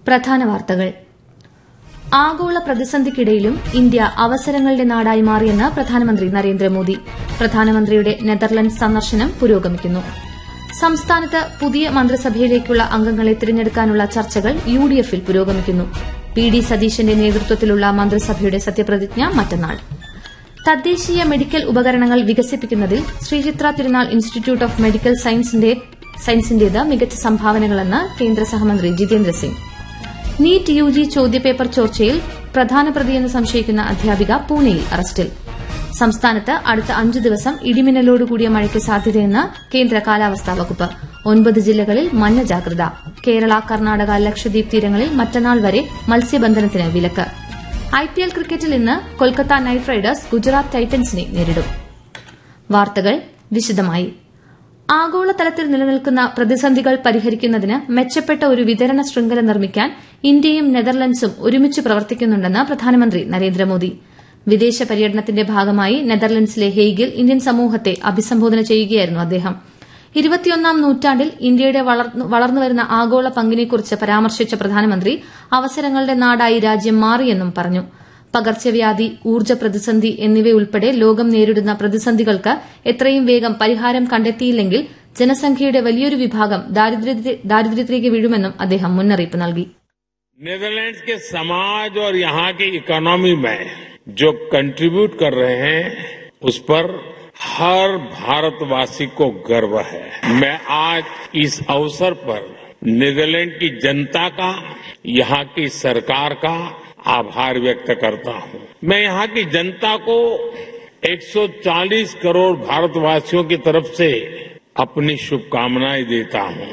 പ്രധാന വാർത്തകൾ ആഗോള പ്രതിസന്ധിക്കിടയിലും ഇന്ത്യ അവസരങ്ങളുടെ നാടായി മാറിയെന്ന് പ്രധാനമന്ത്രി നരേന്ദ്രമോദി പ്രധാനമന്ത്രിയുടെ നെതർലൻഡ്സ് സന്ദർശനം പുരോഗമിക്കുന്നു സംസ്ഥാനത്ത് പുതിയ മന്ത്രിസഭയിലേക്കുള്ള അംഗങ്ങളെ തിരഞ്ഞെടുക്കാനുള്ള ചർച്ചകൾ യുഡിഎഫിൽ പുരോഗമിക്കുന്നു പി ഡി സതീശന്റെ നേതൃത്വത്തിലുള്ള മന്ത്രിസഭയുടെ സത്യപ്രതിജ്ഞ മറ്റന്നാൾ തദ്ദേശീയ മെഡിക്കൽ ഉപകരണങ്ങൾ വികസിപ്പിക്കുന്നതിൽ ശ്രീചിത്ര തിരുനാൾ ഇൻസ്റ്റിറ്റ്യൂട്ട് ഓഫ് മെഡിക്കൽ സയൻസിന്റേത് മികച്ച സംഭാവനകളെന്ന് കേന്ദ്ര സഹമന്ത്രി ജിതേന്ദ്ര സിംഗ് നീറ്റ് യുജി ചോദ്യപേപ്പർ ചോർച്ചയിൽ പ്രധാന പ്രതിയെന്ന് സംശയിക്കുന്ന അധ്യാപിക പൂനെയിൽ അറസ്റ്റിൽ സംസ്ഥാനത്ത് അടുത്ത അഞ്ചു ദിവസം ഇടിമിന്നലോടുകൂടിയ മഴയ്ക്ക് സാധ്യതയെന്ന് കേന്ദ്ര കാലാവസ്ഥാ വകുപ്പ് ഒൻപത് ജില്ലകളിൽ മഞ്ഞ ജാഗ്രത കേരള കർണാടക ലക്ഷദ്വീപ് തീരങ്ങളിൽ മറ്റന്നാൾ വരെ മത്സ്യബന്ധനത്തിന് വിലക്ക് ഐപിഎൽ ക്രിക്കറ്റിൽ ഇന്ന് കൊൽക്കത്ത നൈറ്റ് റൈഡേഴ്സ് ഗുജറാത്ത് ടൈറ്റൻസിനെ നേരിടും വാർത്തകൾ വിശദമായി ആഗോളതലത്തിൽ നിലനിൽക്കുന്ന പ്രതിസന്ധികൾ പരിഹരിക്കുന്നതിന് മെച്ചപ്പെട്ട ഒരു വിതരണ ശൃംഖല നിർമ്മിക്കാൻ ഇന്ത്യയും നെതർലൻഡ്സും ഒരുമിച്ച് പ്രവർത്തിക്കുന്നുണ്ടെന്ന് പ്രധാനമന്ത്രി നരേന്ദ്രമോദി വിദേശ പര്യടനത്തിന്റെ ഭാഗമായി നെതർലൻഡ്സിലെ ഹെയ്ഗിൽ ഇന്ത്യൻ സമൂഹത്തെ അഭിസംബോധന ചെയ്യുകയായിരുന്നു അദ്ദേഹം ഇരുപത്തിയൊന്നാം നൂറ്റാണ്ടിൽ ഇന്ത്യയുടെ വളർന്നുവരുന്ന ആഗോള പങ്കിനെക്കുറിച്ച് പരാമർശിച്ച പ്രധാനമന്ത്രി അവസരങ്ങളുടെ നാടായി രാജ്യം മാറിയെന്നും പറഞ്ഞു പകർച്ചവ്യാധി ഊർജ്ജ പ്രതിസന്ധി എന്നിവയുൾപ്പെടെ ലോകം നേരിടുന്ന പ്രതിസന്ധികൾക്ക് എത്രയും വേഗം പരിഹാരം കണ്ടെത്തിയില്ലെങ്കിൽ ജനസംഖ്യയുടെ വലിയൊരു വിഭാഗം ദാരിദ്ര്യത്തിലേക്ക് വീഴുമെന്നും അദ്ദേഹം മുന്നറിയിപ്പ് നൽകി नीदरलैंड्स के समाज और यहां की इकोनॉमी में जो कंट्रीब्यूट कर रहे हैं उस पर हर भारतवासी को गर्व है मैं आज इस अवसर पर नीदरलैंड की जनता का यहां की सरकार का आभार व्यक्त करता हूं मैं यहां की जनता को 140 करोड़ भारतवासियों की तरफ से अपनी शुभकामनाएं देता हूं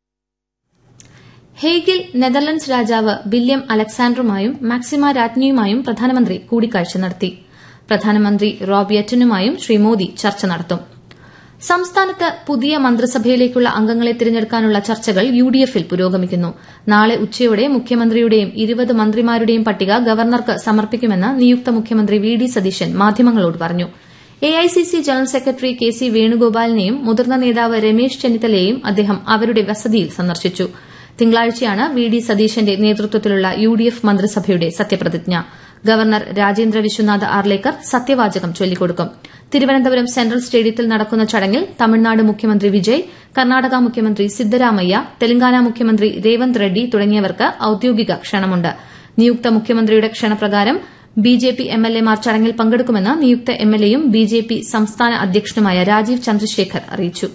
ഹേഗിൽ നെതർലൻഡ്സ് രാജാവ് വില്യം അലക്സാണ്ടറുമായും മാക്സിമ രാജ്ഞിയുമായും പ്രധാനമന്ത്രി കൂടിക്കാഴ്ച നടത്തി പ്രധാനമന്ത്രി റോബ് യെറ്റനുമായും ശ്രീ മോദി ചർച്ച നടത്തും സംസ്ഥാനത്ത് പുതിയ മന്ത്രിസഭയിലേക്കുള്ള അംഗങ്ങളെ തിരഞ്ഞെടുക്കാനുള്ള ചർച്ചകൾ യുഡിഎഫിൽ പുരോഗമിക്കുന്നു നാളെ ഉച്ചയോടെ മുഖ്യമന്ത്രിയുടെയും ഇരുപത് മന്ത്രിമാരുടെയും പട്ടിക ഗവർണർക്ക് സമർപ്പിക്കുമെന്ന് നിയുക്ത മുഖ്യമന്ത്രി വി ഡി സതീശൻ മാധ്യമങ്ങളോട് പറഞ്ഞു AICC general secretary K C വേണുഗോപാലിനെയും മുതിർന്ന നേതാവ് രമേശ് ചെന്നിത്തലയെയും അദ്ദേഹം അവരുടെ വസതിയിൽ സന്ദർശിച്ചു തിങ്കളാഴ്ചയാണ് വി ഡി സതീശന്റെ നേതൃത്വത്തിലുള്ള യുഡിഎഫ് മന്ത്രിസഭയുടെ സത്യപ്രതിജ്ഞ ഗവർണർ രാജേന്ദ്ര വിശ്വനാഥ് ആർലേക്കർ സത്യവാചകം ചൊല്ലിക്കൊടുക്കും തിരുവനന്തപുരം സെൻട്രൽ സ്റ്റേഡിയത്തിൽ നടക്കുന്ന ചടങ്ങിൽ തമിഴ്നാട് മുഖ്യമന്ത്രി വിജയ് കർണാടക മുഖ്യമന്ത്രി സിദ്ധരാമയ്യ തെലങ്കാന മുഖ്യമന്ത്രി രേവന്ത് റെഡ്ഡി തുടങ്ങിയവർക്ക് ഔദ്യോഗിക ക്ഷണമുണ്ട് നിയുക്ത മുഖ്യമന്ത്രിയുടെ ക്ഷണപ്രകാരം ബിജെപി എംഎൽഎമാർ ചടങ്ങിൽ പങ്കെടുക്കുമെന്ന് നിയുക്ത എംഎൽഎയും ബിജെപി സംസ്ഥാന അധ്യക്ഷനുമായ രാജീവ് ചന്ദ്രശേഖർ അറിയിച്ചു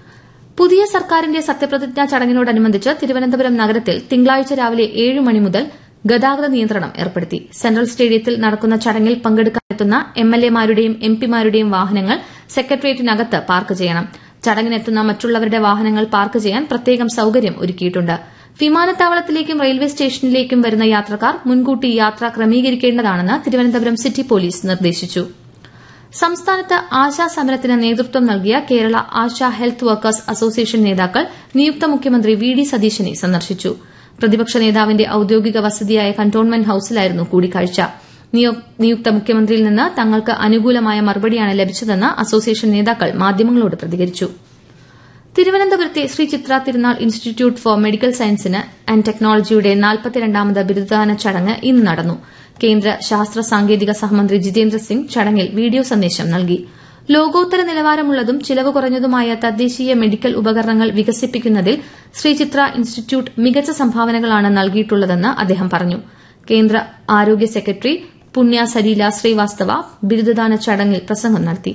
പുതിയ സർക്കാരിന്റെ സത്യപ്രതിജ്ഞാ ചടങ്ങിനോടനുബന്ധിച്ച് തിരുവനന്തപുരം നഗരത്തിൽ തിങ്കളാഴ്ച രാവിലെ ഏഴ് മണി മുതൽ ഗതാഗത നിയന്ത്രണം ഏർപ്പെടുത്തി സെൻട്രൽ സ്റ്റേഡിയത്തിൽ നടക്കുന്ന ചടങ്ങിൽ പങ്കെടുക്കാനെത്തുന്ന എംഎൽഎമാരുടെയും എംപിമാരുടെയും വാഹനങ്ങൾ സെക്രട്ടേറിയറ്റിനകത്ത് പാർക്ക് ചെയ്യണം ചടങ്ങിനെത്തുന്ന മറ്റുള്ളവരുടെ വാഹനങ്ങൾ പാർക്ക് ചെയ്യാൻ പ്രത്യേകം സൌകര്യം ഒരുക്കിയിട്ടുണ്ട് വിമാനത്താവളത്തിലേക്കും റെയിൽവേ സ്റ്റേഷനിലേക്കും വരുന്ന യാത്രക്കാർ മുൻകൂട്ടി യാത്ര ക്രമീകരിക്കേണ്ടതാണെന്ന് തിരുവനന്തപുരം സിറ്റി പോലീസ് നിർദ്ദേശിച്ചു സംസ്ഥാനത്ത് ആശാ സമരത്തിന് നേതൃത്വം നൽകിയ Kerala ASHA health workers association നേതാക്കൾ നിയുക്ത മുഖ്യമന്ത്രി വി ഡി സതീശനെ സന്ദർശിച്ചു പ്രതിപക്ഷ നേതാവിന്റെ ഔദ്യോഗിക വസതിയായ കന്റോൺമെന്റ് ഹൌസിലായിരുന്നു കൂടിക്കാഴ്ച നിയുക്ത മുഖ്യമന്ത്രിയിൽ നിന്ന് തങ്ങൾക്ക് അനുകൂലമായ മറുപടിയാണ് ലഭിച്ചതെന്ന് അസോസിയേഷൻ നേതാക്കൾ മാധ്യമങ്ങളോട് പ്രതികരിച്ചു തിരുവനന്തപുരത്തെ Sree Chitra Thirunal institute for medical സയൻസിന് ആന്റ് ടെക്നോളജിയുടെ നാൽപ്പത്തിരണ്ടാമത് ബിരുദദാന ചടങ്ങ് ഇന്ന് നടന്നു കേന്ദ്ര ശാസ്ത്ര സാങ്കേതിക സഹമന്ത്രി ജിതേന്ദ്ര സിംഗ് ചടങ്ങിൽ വീഡിയോ സന്ദേശം നൽകി ലോകോത്തര നിലവാരമുള്ളതും ചിലവ് കുറഞ്ഞതുമായ തദ്ദേശീയ മെഡിക്കൽ ഉപകരണങ്ങൾ വികസിപ്പിക്കുന്നതിൽ ശ്രീചിത്ര ഇൻസ്റ്റിറ്റ്യൂട്ട് മികച്ച സംഭാവനകളാണ് നൽകിയിട്ടുള്ളതെന്ന് അദ്ദേഹം പറഞ്ഞു കേന്ദ്ര ആരോഗ്യ സെക്രട്ടറി പുണ്യ സലീല ശ്രീവാസ്തവ ബിരുദദാന ചടങ്ങിൽ പ്രസംഗം നടത്തി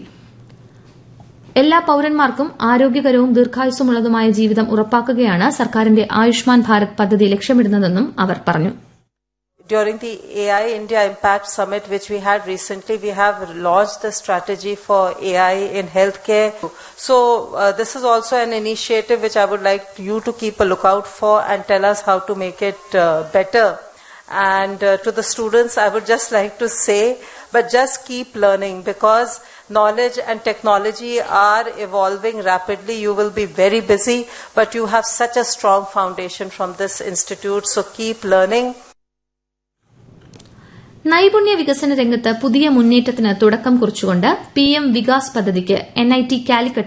എല്ലാ പൌരന്മാർക്കും ആരോഗ്യകരവും ദീർഘായുസ്സുമുള്ളതുമായ ജീവിതം ഉറപ്പാക്കുകയാണ് സർക്കാരിന്റെ ആയുഷ്മാൻ ഭാരത് പദ്ധതി ലക്ഷ്യമിടുന്നതെന്നും അവർ പറഞ്ഞു During the AI India Impact Summit, which we had recently, we have launched the strategy for AI in healthcare. So, uh, this is also an initiative which I would like you to keep a lookout for and tell us how to make it uh, better. And uh, to the students, I would just like to say, but just keep learning because knowledge and technology are evolving rapidly. You will be very busy, but you have such a strong foundation from this institute. So, keep learning. നൈപുണ്യ വികസന രംഗത്ത് പുതിയ മുന്നേറ്റത്തിന് തുടക്കം കുറിച്ചുകൊണ്ട് PM Vikas പദ്ധതിക്ക് NIT Calicut